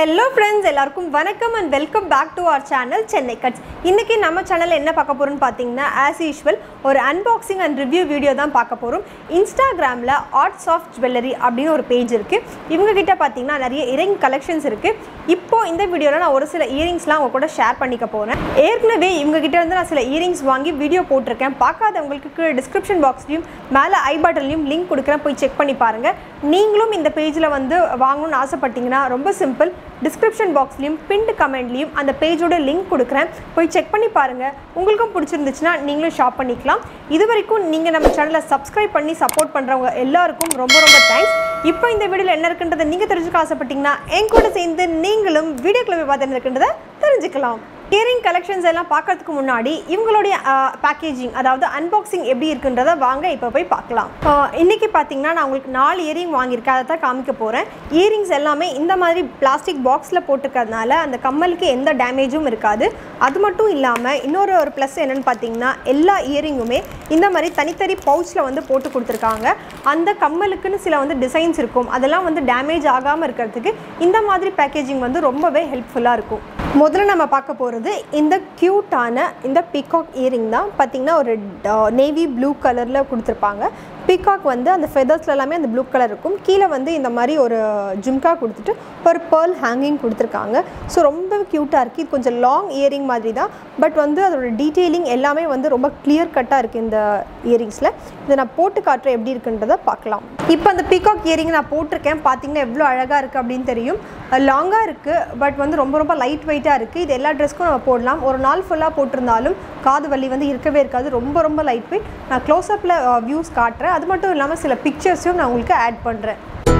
hello friends எல்லாருக்கும் வணக்கம் and welcome back to our channel Chennai cuts இன்றைக்கி நம்ம சேனலில் என்ன பார்க்க போகிறோம்னு பார்த்தீங்கன்னா ஆஸ் யூஷுவல் ஒரு அன்பாக்சிங் அண்ட் ரிவ்யூ வீடியோ தான் பார்க்க போகிறோம் இன்ஸ்டாகிராமில் ஆர்ட்ஸ் ஆஃப் ஜுவல்லரி அப்படின்னு ஒரு பேஜ் இருக்குது இவங்க கிட்ட பார்த்தீங்கன்னா நிறைய இயரிங் கலெக்ஷன்ஸ் இருக்குது இப்போ இந்த வீடியோவில் நான் ஒரு சில இயரிங்ஸ்லாம் அவங்க கூட ஷேர் பண்ணிக்க போகிறேன் ஏற்கனவே இவங்க கிட்ட இருந்து நான் சில இயரிங்ஸ் வாங்கி வீடியோ போட்டிருக்கேன் பார்க்காதவங்களுக்கு கீழே டிஸ்கிரிப்ஷன் பாக்ஸ்லையும் மேலே ஐ பட்டன்லையும் லிங்க் கொடுக்குறேன் போய் செக் பண்ணி பாருங்கள் நீங்களும் இந்த பேஜில் வந்து வாங்கணும்னு ஆசைப்பட்டீங்கன்னா ரொம்ப சிம்பிள் டிஸ்கிரிப்ஷன் பாக்ஸ்லையும் பின்டு கமெண்ட்லையும் அந்த பேஜோட லிங்க் கொடுக்குறேன் போய் செக் பண்ணி பாருங்கள் உங்களுக்கும் பிடிச்சிருந்துச்சுன்னா நீங்களும் ஷாப் பண்ணிக்கலாம் இது வரைக்கும் நீங்கள் நம்ம சேனலை சப்ஸ்கிரைப் பண்ணி சப்போர்ட் பண்ணுறவங்க எல்லாருக்கும் ரொம்ப ரொம்ப தேங்க்ஸ் இப்போ இந்த வீடியோவில் என்ன இருக்குன்றதை நீங்கள் தெரிஞ்சுக்க ஆசைப்பட்டீங்கன்னா என் கூட சேர்ந்து நீங்களும் வீடியோக்குள்ள போய் பார்த்து இருக்குன்றதை தெரிஞ்சுக்கலாம் இயரிங் கலெக்ஷன்ஸ் எல்லாம் பார்க்கறதுக்கு முன்னாடி இவங்களுடைய பேக்கேஜிங் அதாவது அன்பாக்சிங் எப்படி இருக்குன்றதை வாங்க இப்போ போய் பார்க்கலாம் ஆஹ் இன்னைக்கு பார்த்தீங்கன்னா நான் உங்களுக்கு நாலு இயரிங் வாங்கியிருக்கேன் அதை தான் காமிக்க போகிறேன் இயரிங்ஸ் எல்லாமே இந்த மாதிரி பிளாஸ்டிக் பாக்ஸில் போட்டிருக்கிறதுனால அந்த கம்மலுக்கு எந்த டேமேஜும் இருக்காது அது மட்டும் இல்லாமல் இன்னொரு ஒரு ப்ளஸ் என்னென்னு பார்த்தீங்கன்னா எல்லா இயரிங்குமே இந்த மாதிரி தனித்தனி பவுச்சில் வந்து போட்டு கொடுத்துருக்காங்க அந்த கம்மலுக்குன்னு சில வந்து டிசைன்ஸ் இருக்கும் அதெல்லாம் வந்து டேமேஜ் ஆகாமல் இருக்கிறதுக்கு இந்த மாதிரி பேக்கேஜிங் வந்து ரொம்பவே ஹெல்ப்ஃபுல்லாக இருக்கும் முதல்ல நம்ம பார்க்க போகிறது இந்த க்யூட்டான இந்த பீகாக் இயரிங் தான் பார்த்திங்கன்னா ஒரு நேவி ப்ளூ கலரில் கொடுத்துருப்பாங்க பீகாக் வந்து அந்த ஃபெதர்ஸ்ல எல்லாமே அந்த ப்ளூ கலர் இருக்கும் கீழே வந்து இந்த மாதிரி ஒரு ஜும்கா கொடுத்துட்டு ஒரு பேர்ல் ஹேங்கிங் கொடுத்துருக்காங்க ஸோ ரொம்ப க்யூட்டாக இருக்குது இது கொஞ்சம் லாங் இயரிங் மாதிரி தான் பட் வந்து அதோட டீட்டெயிலிங் எல்லாமே வந்து ரொம்ப கிளியர் கட்டாக இருக்குது இந்த இயரிங்ஸில் இதை நான் போட்டு காட்டுறேன் எப்படி இருக்குன்றதை பார்க்கலாம் இப்போ அந்த பீகாக் இயரிங் நான் போட்டிருக்கேன் பார்த்தீங்கன்னா எவ்வளோ அழகாக இருக்குது அப்படின்னு தெரியும் லாங்காக இருக்குது பட் வந்து ரொம்ப ரொம்ப லைட் வெயிட்டாக இருக்குது இது எல்லா ட்ரெஸ்க்கும் நம்ம போடலாம் ஒரு நாள் ஃபுல்லாக போட்டிருந்தாலும் காது வலி வந்து இருக்கவே இருக்காது ரொம்ப ரொம்ப லைட் வெயிட் நான் க்ளோஸ்அப்பில் வியூஸ் காட்டுறேன் அது மட்டும் இல்லாமல் சில பிக்சர்ஸையும் நான் உங்களுக்கு ஆட் பண்ணுறேன்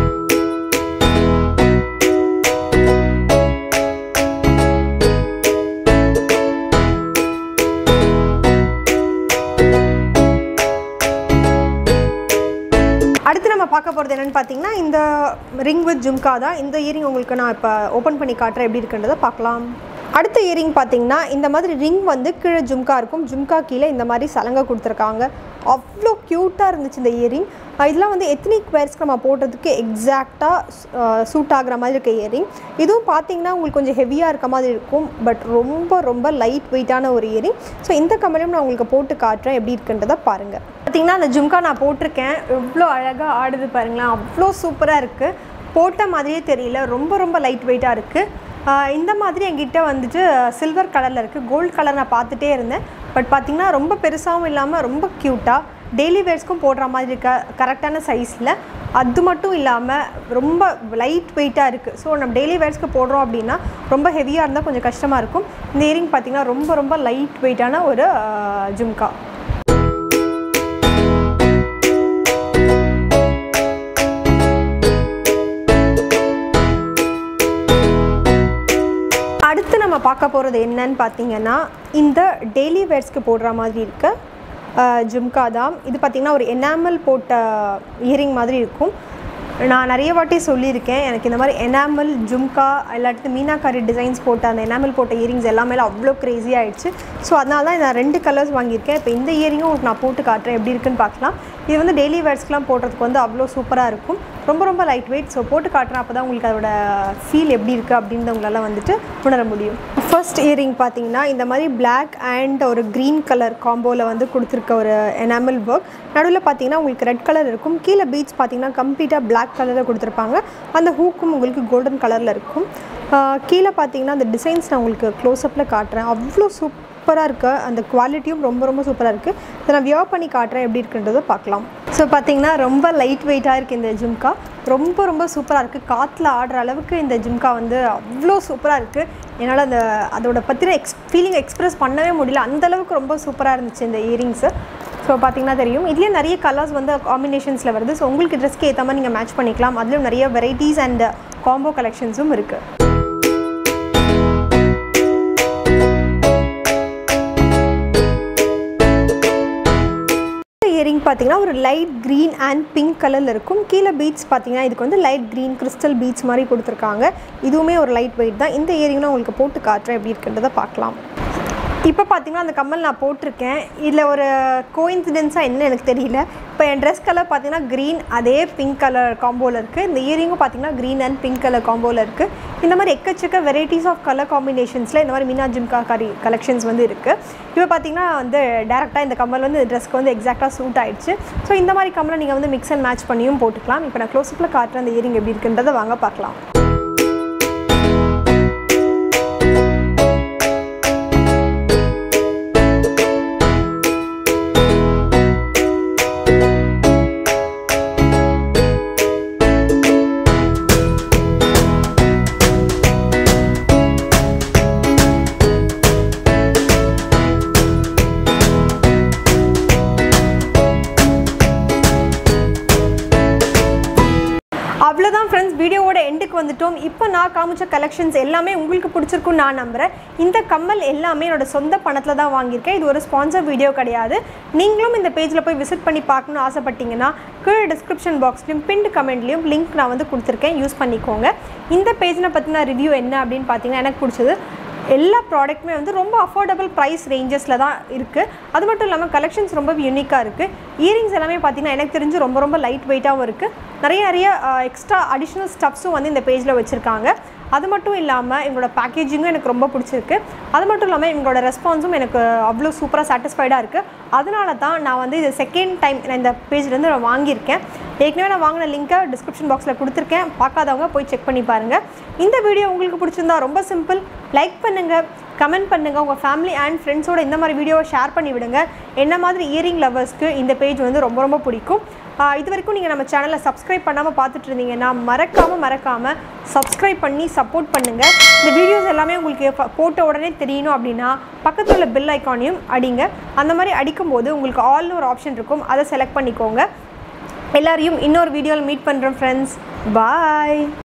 அடுத்து நம்ம பார்க்க போகிறது என்னென்னு பார்த்தீங்கன்னா இந்த ரிங் வித் ஜும்கா தான் இந்த இயரிங் உங்களுக்கு நான் இப்போ ஓப்பன் பண்ணி காட்டுறேன் எப்படி இருக்குன்றதை பார்க்கலாம் அடுத்த இயரிங் பார்த்தீங்கன்னா இந்த மாதிரி ரிங் வந்து கீழே ஜும்கா இருக்கும் ஜும்கா கீழே இந்த மாதிரி சலங்கை கொடுத்துருக்காங்க அவ்வளோ க்யூட்டாக இருந்துச்சு இந்த இயரிங் இதெல்லாம் வந்து எத்தனிக் வேர்ஸ்க்கு நம்ம போடுறதுக்கு எக்ஸாக்டாக சூட் ஆகிற மாதிரி இருக்க இயரிங் இதுவும் பார்த்தீங்கன்னா உங்களுக்கு கொஞ்சம் ஹெவியாக இருக்க மாதிரி இருக்கும் பட் ரொம்ப ரொம்ப லைட் வெயிட்டான ஒரு இயரிங் ஸோ இந்த கம்மலையும் நான் உங்களுக்கு போட்டு காட்டுறேன் எப்படி இருக்குன்றதை பாருங்கள் பார்த்தீங்கன்னா அந்த ஜும்கா நான் போட்டிருக்கேன் எவ்வளோ அழகாக ஆடுது பாருங்களேன் அவ்வளோ சூப்பராக இருக்குது போட்ட மாதிரியே தெரியல ரொம்ப ரொம்ப லைட் வெயிட்டாக இருக்குது இந்த மாதிரி என்கிட்ட வந்துட்டு சில்வர் கலரில் இருக்குது கோல்டு கலர் நான் பார்த்துட்டே இருந்தேன் பட் பார்த்திங்கன்னா ரொம்ப பெருசாகவும் இல்லாமல் ரொம்ப க்யூட்டாக டெய்லி வேர்ஸ்க்கும் போடுற மாதிரி இருக்க கரெக்டான சைஸில் அது மட்டும் இல்லாமல் ரொம்ப லைட் வெயிட்டாக இருக்குது ஸோ நம்ம டெய்லி வேர்ஸ்க்கு போடுறோம் அப்படின்னா ரொம்ப ஹெவியாக இருந்தால் கொஞ்சம் கஷ்டமாக இருக்கும் இந்த இயரிங் பார்த்திங்கன்னா ரொம்ப ரொம்ப லைட் வெயிட்டான ஒரு ஜும்கா அடுத்து நம்ம பார்க்க போகிறது என்னன்னு பார்த்தீங்கன்னா இந்த டெய்லி வேர்ஸ்க்கு போடுற மாதிரி இருக்க ஜும்கா தான் இது பார்த்திங்கன்னா ஒரு எனாமல் போட்ட இயரிங் மாதிரி இருக்கும் நான் நிறைய வாட்டி சொல்லியிருக்கேன் எனக்கு இந்த மாதிரி எனாமல் ஜும்கா இல்லாட்டி மீனாக்காரி டிசைன்ஸ் போட்ட அந்த எனாமல் போட்ட இயரிங்ஸ் எல்லாமே அவ்வளோ க்ரேஸி ஆகிடுச்சு ஸோ அதனால தான் நான் ரெண்டு கலர்ஸ் வாங்கியிருக்கேன் இப்போ இந்த இயரிங்கும் உங்களுக்கு நான் போட்டு காட்டுறேன் எப்படி இருக்குன்னு பார்க்கலாம் இது வந்து டெய்லி வேர்ஸ்க்குலாம் போடுறதுக்கு வந்து அவ்வளோ சூப்பராக இருக்கும் ரொம்ப ரொம்ப லைட் வெயிட் ஸோ போட்டு காட்டுறேன் அப்போ தான் உங்களுக்கு அதோட ஃபீல் எப்படி இருக்குது அப்படின்னு உங்களால் வந்துட்டு உணர முடியும் ஃபர்ஸ்ட் இயரிங் பார்த்தீங்கன்னா இந்த மாதிரி பிளாக் அண்ட் ஒரு க்ரீன் கலர் காம்போவில் வந்து கொடுத்துருக்க ஒரு எனாமல் ஒர்க் நடுவில் பார்த்தீங்கன்னா உங்களுக்கு ரெட் கலர் இருக்கும் கீழே பீச் பார்த்தீங்கன்னா கம்ப்ளீட்டாக பிளாக் கலரில் கொடுத்துருப்பாங்க அந்த ஹூக்கும் உங்களுக்கு கோல்டன் கலரில் இருக்கும் கீழே பார்த்தீங்கன்னா அந்த டிசைன்ஸ் நான் உங்களுக்கு க்ளோஸ்அப்பில் காட்டுறேன் அவ்வளோ சூப்பராக இருக்குது அந்த குவாலிட்டியும் ரொம்ப ரொம்ப சூப்பராக இருக்குது இதை நான் வியர் பண்ணி காட்டுறேன் எப்படி இருக்குன்றதை பார்க்கலாம் ஸோ பார்த்தீங்கன்னா ரொம்ப லைட் வெயிட்டாக இருக்குது இந்த ஜும்கா ரொம்ப ரொம்ப சூப்பராக இருக்குது காற்றுல ஆடுற அளவுக்கு இந்த ஜும்கா வந்து அவ்வளோ சூப்பராக இருக்குது என்னால் அந்த அதோட பற்றின எக்ஸ் ஃபீலிங் எக்ஸ்ப்ரெஸ் பண்ணவே முடியல அந்தளவுக்கு ரொம்ப சூப்பராக இருந்துச்சு இந்த இயரிங்ஸு ஸோ பார்த்தீங்கன்னா தெரியும் இதுலேயே நிறைய கலர்ஸ் வந்து காம்பினேஷன்ஸில் வருது ஸோ உங்களுக்கு ட்ரெஸ்க்கு ஏற்ற மாதிரி நீங்கள் மேட்ச் பண்ணிக்கலாம் அதுலேயும் நிறைய வெரைட்டிஸ் அண்ட் காம்போ கலெக்ஷன்ஸும் இருக்குது இயரிங் பார்த்தீங்கன்னா ஒரு லைட் க்ரீன் அண்ட் பிங்க் கலரில் இருக்கும் கீழே பீட்ஸ் பார்த்தீங்கன்னா இதுக்கு வந்து லைட் க்ரீன் கிறிஸ்டல் பீட்ஸ் மாதிரி கொடுத்துருக்காங்க இதுவுமே ஒரு லைட் வெயிட் தான் இந்த இயரிங்னா உங்களுக்கு போட்டு காட்டுறேன் எப்படி இருக்குன்றதை பார்க்கலாம் இப்போ பார்த்தீங்கன்னா அந்த கம்மல் நான் போட்டிருக்கேன் இதில் ஒரு கோயின்சிடென்ஸாக என்ன எனக்கு தெரியல இப்போ என் ட்ரெஸ் கலர் பார்த்தீங்கன்னா க்ரீன் அதே பிங்க் கலர் காம்போவில் இருக்குது இந்த இயரிங்கும் பார்த்தீங்கன்னா க்ரீன் அண்ட் பிங்க் கலர் காம்போவில் இருக்குது இந்த மாதிரி எக்கச்சக்க வெரைட்டிஸ் ஆஃப் கலர் காம்பினேஷன்ஸில் இந்த மாதிரி மீனா ஜிம்கா கரி கலெக்ஷன்ஸ் வந்து இருக்குது இப்போ பார்த்தீங்கன்னா வந்து டேரெக்டாக இந்த கம்மல் வந்து ட்ரெஸ்க்கு வந்து எக்ஸாக்டாக சூட் ஆயிடுச்சு ஸோ இந்த மாதிரி கம்மலை நீங்கள் வந்து மிக்ஸ் அண்ட் மேட்ச் பண்ணியும் போட்டுக்கலாம் இப்போ நான் க்ளோஸ்அப்பில் காட்டுற அந்த இயரிங் எப்படி இருக்குன்றதை வாங்க பார்க்கலாம் அவ்வளோதான் ஃப்ரெண்ட்ஸ் வீடியோவோட எண்டுக்கு வந்துட்டோம் இப்போ நான் காமிச்ச கலெக்ஷன்ஸ் எல்லாமே உங்களுக்கு பிடிச்சிருக்குன்னு நான் நம்புகிறேன் இந்த கம்மல் எல்லாமே என்னோட சொந்த பணத்தில் தான் வாங்கியிருக்கேன் இது ஒரு ஸ்பான்சர் வீடியோ கிடையாது நீங்களும் இந்த பேஜில் போய் விசிட் பண்ணி பார்க்கணும்னு ஆசைப்பட்டீங்கன்னா கீழே டிஸ்கிரிப்ஷன் பாக்ஸ்லையும் பின்டு கமெண்ட்லேயும் லிங்க் நான் வந்து கொடுத்துருக்கேன் யூஸ் பண்ணிக்கோங்க இந்த பேஜினை பற்றின ரிவ்யூ என்ன அப்படின்னு பார்த்தீங்கன்னா எனக்கு பிடிச்சது எல்லா ப்ராடக்ட்டுமே வந்து ரொம்ப அஃபோர்டபுள் ப்ரைஸ் ரேஞ்சஸில் தான் இருக்குது அது மட்டும் இல்லாமல் கலெக்ஷன்ஸ் ரொம்ப யூனிக்காக இருக்குது இயரிங்ஸ் எல்லாமே பார்த்தீங்கன்னா எனக்கு தெரிஞ்சு ரொம்ப ரொம்ப லைட் வெயிட்டாகவும் இருக்குது நிறைய நிறைய எக்ஸ்ட்ரா அடிஷ்னல் ஸ்டப்ஸும் வந்து இந்த பேஜில் வச்சுருக்காங்க அது மட்டும் இல்லாமல் எங்களோட பேக்கேஜிங்கும் எனக்கு ரொம்ப பிடிச்சிருக்கு அது மட்டும் இல்லாமல் எங்களோட ரெஸ்பான்ஸும் எனக்கு அவ்வளோ சூப்பராக சாட்டிஸ்ஃபைடாக இருக்குது அதனால தான் நான் வந்து இது செகண்ட் டைம் நான் இந்த பேஜ்லேருந்து நான் வாங்கியிருக்கேன் ஏற்கனவே நான் வாங்கின லிங்க்கை டிஸ்கிரிப்ஷன் பாக்ஸில் கொடுத்துருக்கேன் பார்க்காதவங்க போய் செக் பண்ணி பாருங்கள் இந்த வீடியோ உங்களுக்கு பிடிச்சிருந்தா ரொம்ப சிம்பிள் லைக் பண்ணுங்கள் கமெண்ட் பண்ணுங்கள் உங்கள் ஃபேமிலி அண்ட் ஃப்ரெண்ட்ஸோட இந்த மாதிரி வீடியோவை ஷேர் பண்ணி விடுங்க என்ன மாதிரி இயரிங் லவர்ஸ்க்கு இந்த பேஜ் வந்து ரொம்ப ரொம்ப பிடிக்கும் ஆஹ் இது வரைக்கும் நீங்கள் நம்ம சேனலை சப்ஸ்கிரைப் பண்ணாமல் பார்த்துட்டு இருந்தீங்கன்னா மறக்காமல் மறக்காமல் சப்ஸ்கிரைப் பண்ணி சப்போர்ட் பண்ணுங்கள் இந்த வீடியோஸ் எல்லாமே உங்களுக்கு ப- போட்ட உடனே தெரியணும் அப்படின்னா பக்கத்தில் உள்ள பெல் ஐக்கானையும் அடிங்க அந்த மாதிரி அடிக்கும்போது உங்களுக்கு ஆல்னு ஒரு ஆப்ஷன் இருக்கும் அதை செலக்ட் பண்ணிக்கோங்க எல்லாரையும் இன்னொரு வீடியோவில் மீட் பண்ணுறோம் ஃப்ரெண்ட்ஸ் பாய்